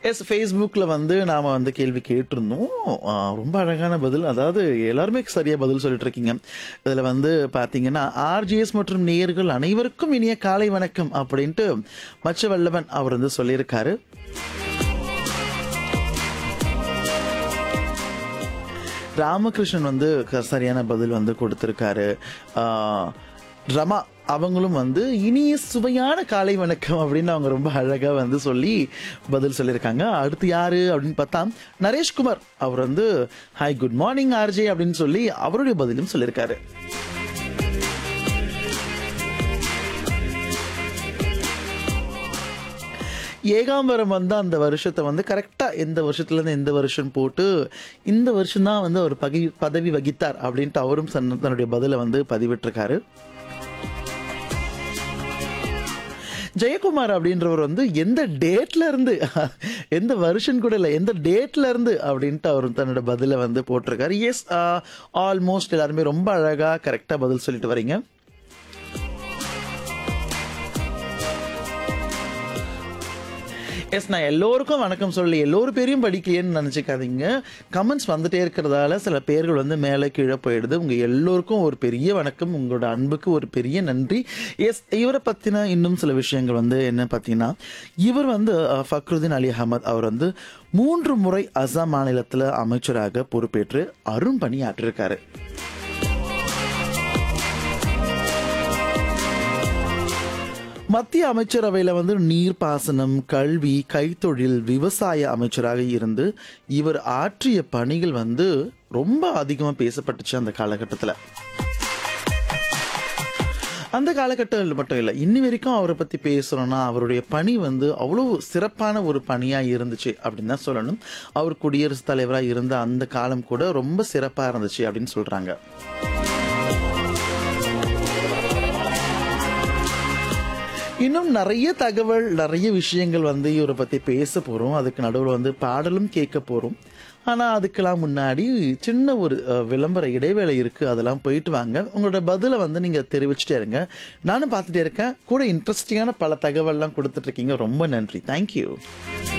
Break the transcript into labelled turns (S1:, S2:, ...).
S1: S ஃபேஸ்புக்கில் வந்து நாம் வந்து கேள்வி கேட்டிருந்தோம் ஆ, ரொம்ப அழகான பதில் அதாவது எல்லாருமே சரியாக பதில் சொல்லிட்டு இருக்கீங்க இதில் வந்து பார்த்தீங்கன்னா ஆர்ஜிஎஸ் மற்றும் நேயர்கள் அனைவருக்கும் இனிய காலை வணக்கம் அப்படின்ட்டு மச்ச வல்லவன் அவர் வந்து சொல்லியிருக்காரு ராமகிருஷ்ணன் வந்து க- சரியான பதில் வந்து கொடுத்துருக்காரு ஆ, ரமா அவங்களும் வந்து இனிய சுவையான காலை வணக்கம் அப்படின்னு அவங்க ரொம்ப அழகா வந்து சொல்லி பதில் சொல்லியிருக்காங்க அடுத்து யாரு அப்படின்னு பார்த்தா நரேஷ்குமார் அவர் வந்து ஹாய் குட் மார்னிங் ஆர்ஜே அப்படின்னு சொல்லி அவருடைய பதிலும் சொல்லியிருக்காரு ஏகாம்பரம் வந்து அந்த வருஷத்தை வந்து கரெக்டாக எந்த வருஷத்துலேருந்து எந்த வருஷம் போட்டு இந்த வருஷம் தான் வந்து அவர் பகி பதவி வகித்தார் அப்படின்ட்டு அவரும் சன் தன்னுடைய பதிலை வந்து பதிவிட்டிருக்காரு ஜெயக்குமார் அப்படின்றவர் வந்து எந்த டேட்ல இருந்து எந்த வருஷன் கூட இல்லை எந்த டேட்ல இருந்து அப்படின்ட்டு அவர் தன்னோட பதிலை வந்து போட்டிருக்காரு எஸ் ஆல்மோஸ்ட் எல்லாருமே ரொம்ப அழகா கரெக்டாக பதில் சொல்லிட்டு வரீங்க எஸ் நான் எல்லோருக்கும் வணக்கம் சொல்லி எல்லோரும் பேரையும் படிக்கலையேன்னு நினச்சிக்காதீங்க கமெண்ட்ஸ் வந்துட்டே இருக்கிறதால சில பேர்கள் வந்து மேலே கீழே போயிடுது உங்கள் எல்லோருக்கும் ஒரு பெரிய வணக்கம் உங்களோட அன்புக்கு ஒரு பெரிய நன்றி எஸ் இவரை பற்றின இன்னும் சில விஷயங்கள் வந்து என்ன பார்த்தீங்கன்னா இவர் வந்து அஹ், ஃபக்ருதீன் அலி அகமது அவர் வந்து மூன்று முறை அசாம் மாநிலத்தில் அமைச்சராக பொறுப்பேற்று அரும்பணி ஆற்றிருக்காரு மத்திய அமைச்சரவையில் வந்து நீர்ப்பாசனம் கல்வி கைத்தொழில் விவசாய அமைச்சராக இருந்து இவர் ஆற்றிய பணிகள் வந்து ரொம்ப அதிகமாக பேசப்பட்டுச்சு அந்த காலகட்டத்தில் அந்த காலகட்டத்தில் மட்டும் இல்லை இன்னி வரைக்கும் அவரை பற்றி பேசுகிறோன்னா அவருடைய பணி வந்து அவ்வளோ சிறப்பான ஒரு பணியாக இருந்துச்சு அப்படின்னு தான் சொல்லணும் அவர் குடியரசுத் தலைவராக இருந்த அந்த காலம் கூட ரொம்ப சிறப்பாக இருந்துச்சு அப்படின்னு சொல்கிறாங்க இன்னும் நிறைய தகவல் நிறைய விஷயங்கள் வந்து இவரை பற்றி பேச போகிறோம் அதுக்கு நடுவில் வந்து பாடலும் கேட்க போகிறோம் ஆனால் அதுக்கெல்லாம் முன்னாடி சின்ன ஒரு அஹ், விளம்பர இடைவேளை இருக்குது அதெல்லாம் போயிட்டு வாங்க உங்களோட பதிலை வந்து நீங்கள் தெரிவிச்சிட்டே இருங்க நானும் பார்த்துட்டே இருக்கேன் கூட இன்ட்ரெஸ்டிங்கான பல தகவல்லாம் கொடுத்துட்ருக்கீங்க ரொம்ப நன்றி தேங்க்யூ